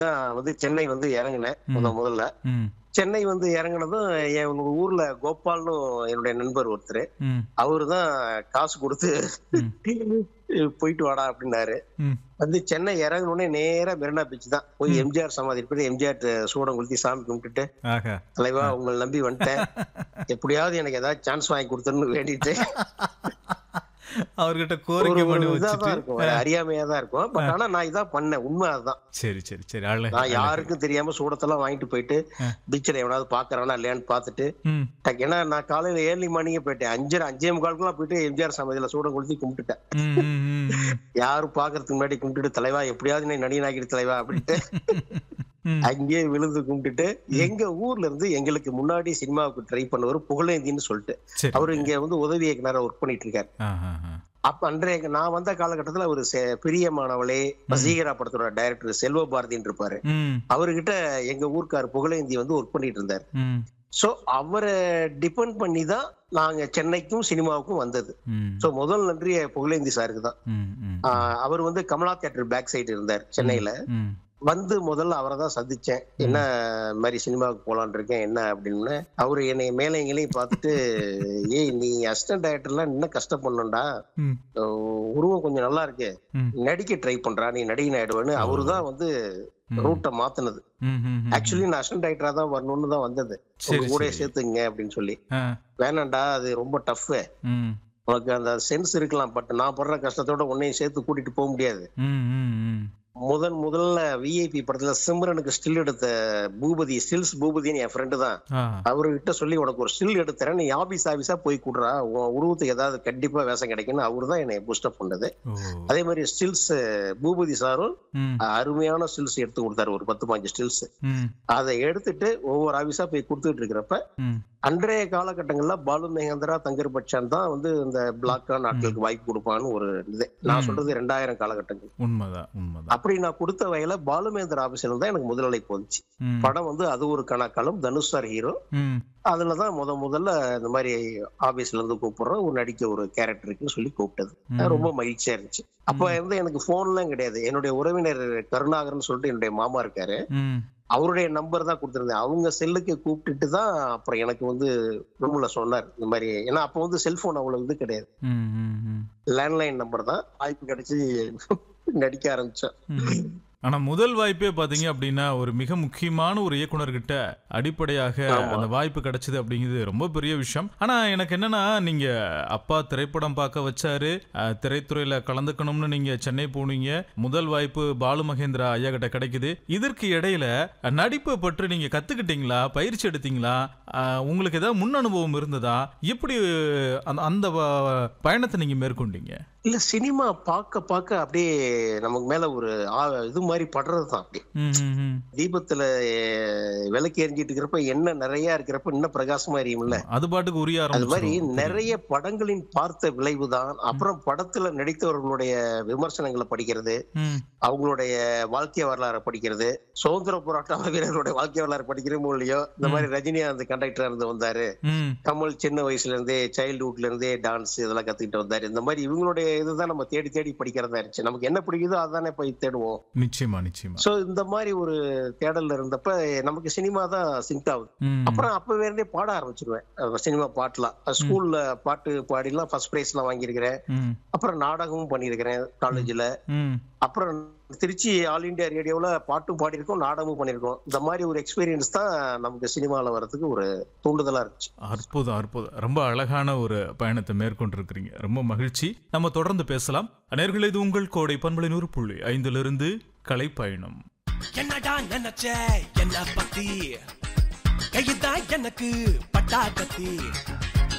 நான் வந்து சென்னை வந்து இறங்கினேன் முத முதல்ல ம் சென்னை வந்து இறங்குனதும் என் ஊர்ல கோபால்னு என்னுடைய நண்பர் ஒருத்தர் ம் அவரு தான் காசு கொடுத்து ம். போயிட்டு வாடா அப்படின்னாரு ம் வந்து சென்னை இறங்கினோடனே நேரா மெரினா பீச் தான் போய் எம்ஜிஆர் சமாதி போய் எம்ஜிஆர் சூடம் கொளுத்தி சாமி கும்பிட்டுட்டு ஆகா தலைவா உங்களை நம்பி வந்துட்டேன் எப்படியாவது எனக்கு ஏதாவது சான்ஸ் வாங்கி கொடுத்துன்னு வேண்டிட்டு அவர்கிட்ட ஒரு கோரிக்கை பண்ணி ஒரு இதாதான் வச்சுட்டு இருக்கும் ஒரு அறியாமையா தான் இருக்கும் பட் ஆனா நான் இதான் பண்ணேன் உண்மை அதுதான் சரி சரி சரி அழகு நான் யாருக்கும் தெரியாம சூடத்தெல்லாம் வாங்கிட்டு போயிட்டு பீச்சில் எவனாவது பாக்குறானா இல்லையான்னு பார்த்துட்டு ம் டக்கு- ஏன்னா நான் காலையில ஏர்லி மார்னிங்கே போயிட்டேன் அஞ்சரை அஞ்சே முக்காலுக்குலாம் போயிட்டு எம்ஜிஆர் சமாதியில சூடம் கொளுத்தி கும்பிட்டுட்டேன் ம், ம், ம், ம். யாரும் பாக்குறதுக்கு முன்னாடி கும்பிட்டுட்டு தலைவா எப்படியாவது நீ நடிகனாக்கிட்டு தலைவா அப்படின்ட்டு ம். அங்கேயே விழுந்து கும்பிட்டுட்டு எங்க ஊர்ல இருந்து எங்களுக்கு முன்னாடி சினிமாவுக்கு ட்ரை பண்ணவர் புகழேந்தின்னு சொல்லிட்டு சரி அவர் இங்க வந்து உதவி இயக்குனரா ஒர்க் பண்ணிட்டு இருக்காரு ஆ, ஆ, ஆ. அப்ப அன்றைய நான் வந்த காலகட்டத்துல ஒரு பிரியமானவளே வசீகரா படத்தோட டைரக்டர் செல்வ பாரதின்னு இருப்பாரு ம் அவர்கிட்ட எங்க ஊர்க்கார் புகழேந்தி வந்து ஒர்க் பண்ணிட்டு இருந்தார் ம் சோ அவரை டிபெண்ட் பண்ணி தான் நாங்க சென்னைக்கும் சினிமாவுக்கும் வந்தது ம் சோ முதல் நன்றி புகழேந்தி சாருக்கு தான் ம், ம், ஆஹ் அவர் வந்து கமலா தியேட்டர் பேக் சைடு இருந்தார் சென்னையில ம். வந்து முதல்ல அவரை தான் சந்திச்சேன் என்ன இந்த மாதிரி சினிமாவுக்கு போலான் இருக்கேன் என்ன அப்படின்னு அவரு என்னை மேலே எங்களையும் பார்த்துட்டு ஏய் நீ அசிஸ்டன்ட் டைரக்டர்லாம் இன்னும் கஷ்டப்படணும்டா ம். அஹ் உருவம் கொஞ்சம் நல்லா இருக்கு ம். நடிக்க ட்ரை பண்றா நீ நடிகன் ஆயிடுவேன்னு அவரு தான் வந்து ரூட்டை மாத்துனது ம், ம், ம். ஆக்சுவலி நான் அசிஸ்டன்ட் டைரக்டரா தான் வரணும்னு தான் வந்தது சரி, உங்க கூட சரி. சேர்த்துங்க அப்படின்னு சொல்லி ஆ, வேணாம்டா அது ரொம்ப டஃப் ம், உனக்கு அந்த சென்ஸ் இருக்கலாம் பட் நான் படுற கஷ்டத்தோட உன்னையும் சேர்த்து கூட்டிட்டு போக முடியாது ம், ம், ம். முதன் முதல்ல விஐபி படத்துல சிம்ரனுக்கு ஸ்டில் எடுத்த பூபதி ஸ்டில்ஸ் பூபதின்னு என் ஃப்ரெண்டு தான் ஆ, அவர்கிட்ட சொல்லி உனக்கு ஒரு ஸ்டில் எடுத்துறேன் நீ ஆபீஸ் ஆபீஸா போய் கூடுறா உன் உருவத்துக்கு ஏதாவது கண்டிப்பா வேஷம் கிடைக்கும்னு அவரு தான் என்னை பூஸ்டப் பண்ணது ஓ அதே மாதிரி ஸ்டில்ஸ் பூபதி சாரும் ம், அருமையான ஸ்டில்ஸ் எடுத்து கொடுத்தாரு ஒரு பத்து பாஞ்சு ஸ்டில்ஸ் ம், அதை எடுத்துட்டு ஒவ்வொரு ஆபீஸா போய் கொடுத்துட்டு இருக்கிறப்ப ம். அன்றைய காலகட்டங்கள்ல பாலு மகேந்திரா தங்கர் பச்சான் தான் வந்து இந்த பிளாக்கான ஆட்களுக்கு வாய்ப்பு கொடுப்பான்னு ஒரு இது நான் சொல்றது ரெண்டாயிரம் காலகட்டங்கள் உண்மைதான் உண்மைதான் அப்படி நான் கொடுத்த வகையில பாலுமேந்திர ஆபீஸ்ல தான் எனக்கு முதல் அழைப்பு வந்துச்சு ம், படம் வந்து அது ஒரு கணக்காலம் தனுஷ் சார் ஹீரோ ம், அதுலதான் முத முதல்ல இந்த மாதிரி ஆபீஸ்ல இருந்து கூப்பிடுறோம் ஒரு நடிக்க ஒரு கேரக்டருக்குன்னு சொல்லி கூப்பிட்டது அது ரொம்ப மகிழ்ச்சியா இருந்துச்சு அப்ப வந்து எனக்கு போன்லாம் கிடையாது என்னுடைய உறவினர் கருணாகர்னு சொல்லிட்டு என்னுடைய மாமா இருக்காரு ம். அவருடைய நம்பர் தான் கொடுத்திருந்தேன் அவங்க செல்லுக்கு கூப்பிட்டுட்டு தான் அப்புறம் எனக்கு வந்து ரூம்ல சொன்னார் இந்த மாதிரி ஏன்னா அப்போ வந்து செல்போன் அவ்வளவு இது கிடையாது ம், ம், ம். லேண்ட்லைன் நம்பர் தான் வாய்ப்பு கிடைச்சி நடிக்க ஆரம்பிச்சேன் ம். ஆனா முதல் வாய்ப்பே பாத்தீங்க அப்படின்னா ஒரு மிக முக்கியமான ஒரு இயக்குனர்கிட்ட அடிப்படையாக அந்த வாய்ப்பு கிடைச்சது அப்படிங்கிறது ரொம்ப பெரிய விஷயம் ஆனா எனக்கு என்னன்னா நீங்க அப்பா திரைப்படம் பார்க்க வச்சாரு அஹ், திரைத்துறையில கலந்துக்கணும்னு நீங்க சென்னை போனீங்க முதல் வாய்ப்பு பாலு மகேந்திரா ஐயா கிட்ட கிடைக்குது இதற்கு இடையில அஹ், நடிப்பை பற்றி நீங்க கத்துக்கிட்டீங்களா பயிற்சி எடுத்தீங்களா அஹ், உங்களுக்கு ஏதாவது முன் அனுபவம் இருந்ததா எப்படி அந்த அந்த வ- பயணத்தை நீங்க மேற்கொண்டீங்க இல்ல சினிமா பார்க்க பார்க்க அப்படியே நமக்கு மேல ஒரு ஆ- இது மாதிரி படுறது தான் அப்படி ம், ம், ம். தீபத்துல அஹ், விளக்கு எரிஞ்சிட்டு இருக்கிறப்ப என்ன நிறைய இருக்கிறப்ப இன்னும் பிரகாசமா எரியும்ல அது பாட்டுக்கு உரிய அது மாதிரி ஆரம்பிச்சிடும் நிறைய படங்களின் பார்த்த விளைவுதான் அப்புறம் படத்துல நடித்தவர்களுடைய விமர்சனங்களை படிக்கிறது ம் அவங்களுடைய வாழ்க்கை வரலாறை படிக்கிறது சுதந்திர போராட்ட வீரர்களுடைய வாழ்க்கை வரலாறு படிக்கிறோமோ இல்லையோ இந்த மாதிரி ரஜினிகாந்த் கண்டக்டரா இருந்து வந்தாரு ம் கமல் சின்ன வயசுல இருந்தே சைல்ட்ஹுட்ல இருந்தே டான்ஸ் இதெல்லாம் கத்துக்கிட்டு வந்தாரு இந்த மாதிரி இவங்களுடைய இதுதான் நம்ம தேடி தேடி படிக்கிறதா இருந்துச்சு நமக்கு என்ன பிடிக்குதோ அதானே போய் தேடுவோம் நிச்சயமா நிச்சயமா சோ இந்த மாதிரி ஒரு தேடல்ல இருந்தப்ப நமக்கு சினிமா தான் சிங்க் ஆகுது ம் அப்புறம் அப்பவே இருந்தே பாட ஆரம்பிச்சிருவேன் அஹ் சினிமா பாட்டுலாம் ஸ்கூல்ல பாட்டு பாடிலாம் ஃபர்ஸ்ட் பிரைஸ் எல்லாம் வாங்கியிருக்கிறேன் ம் அப்புறம் நாடகமும் பண்ணியிருக்கிறேன் காலேஜ்ல ம் அப்புறம் திருச்சி ஆல் இந்தியா ரேடியோல பாட்டும் பாடியிருக்கோம் நாடகமும் பண்ணியிருக்கோம் இந்த மாதிரி ஒரு எக்ஸ்பீரியன்ஸ் தான் நமக்கு சினிமால வர்றதுக்கு ஒரு தூண்டுதலா இருந்துச்சு அற்புதம் அற்புதம் ரொம்ப அழகான ஒரு பயணத்தை மேற்கொண்டிருக்கிறீங்க ரொம்ப மகிழ்ச்சி நம்ம தொடர்ந்து பேசலாம் நேர்களே இது உங்கள் கோடை பண்பலை நூறு புள்ளி ஐந்திலிருந்து கலை பயணம் என்னடா நினைச்ச என்ன பத்தி கையுதான் எனக்கு பட்டா கத்தி